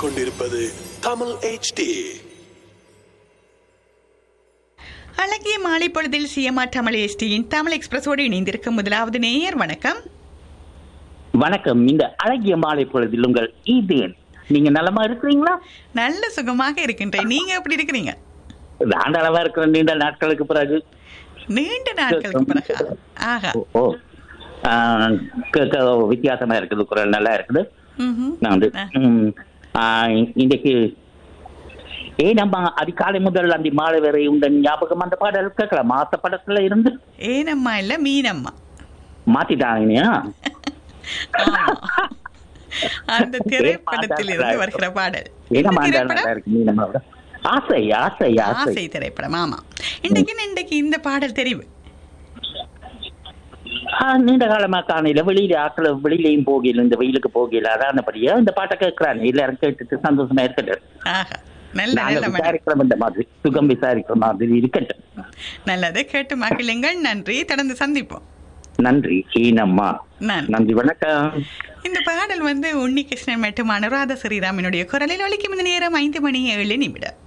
கேட்டுக்கொண்டிருப்பது தமிழ் HD அழகிய மாலை பொழுதில் சிஎம்ஆர் தமிழ் எஸ்டியின் தமிழ் எக்ஸ்பிரஸோடு இணைந்திருக்கும் முதலாவது நேயர் வணக்கம் வணக்கம் இந்த அழகிய மாலை பொழுதில் உங்கள் ஈதேன் நீங்க நலமா இருக்கிறீங்களா நல்ல சுகமாக இருக்கின்றேன் நீங்க எப்படி இருக்கிறீங்க நான் நலமா இருக்கிறேன் நீண்ட நாட்களுக்கு பிறகு நீண்ட நாட்களுக்கு பிறகு ஆஹா ஓ, ஓ ஆஹ், கேட்க வித்தியாசமா இருக்குது குரல் நல்லா இருக்குது ம்ஹும். நான் வந்து ஆ. ம், ஆஹ், இன்றைக்கு ஏ நம்ம அதிகாலை முதல் அந்த மாலை வரை உண்ட ஞாபகம் அந்த பாடல் கேட்கலாம் மாத்த படத்துல இருந்து ஏனம்மா இல்ல மீனம்மா மாத்திட்டாங்க ஆமா. அந்த திரைப்படத்தில் இருந்து வருகிற பாடல் ஏனமா இந்த நல்லா திரைப்படம் இருக்கு நீ நம்மளோட ஆசை ஆசை ஆசை ஆசை திரைப்படம் ஆமா இன்றைக்கு இன்றைக்கு இந்த பாடல் தெரிவு ஆ, நீண்ட காலமா காணையில வெளியில ஆக்கள வெளியிலையும் போகல இந்த வெயிலுக்கு போகல அதானபடியா இந்த பாட்டை கேட்கிறாங்க எல்லாரும் கேட்டுட்டு சந்தோஷமா இருக்கட்டும் ஆஹா நல்ல நாங்க நல்ல மனம். விசாரிக்கிறோம் இந்த மாதிரி சுகம் விசாரிக்கிற மாதிரி இருக்கட்டும் நல்லது கேட்டு மகிழுங்கள் நன்றி தொடர்ந்து சந்திப்போம் நன்றி ஈனம்மா நன்றி நன்றி வணக்கம் இந்த பாடல் வந்து உன்னிகிருஷ்ணன் மற்றும் அனுராத ஸ்ரீராமனுடைய குரலில் ஒலிக்கும் இந்த நேரம் ஐந்து மணி ஏழு நிமிடம்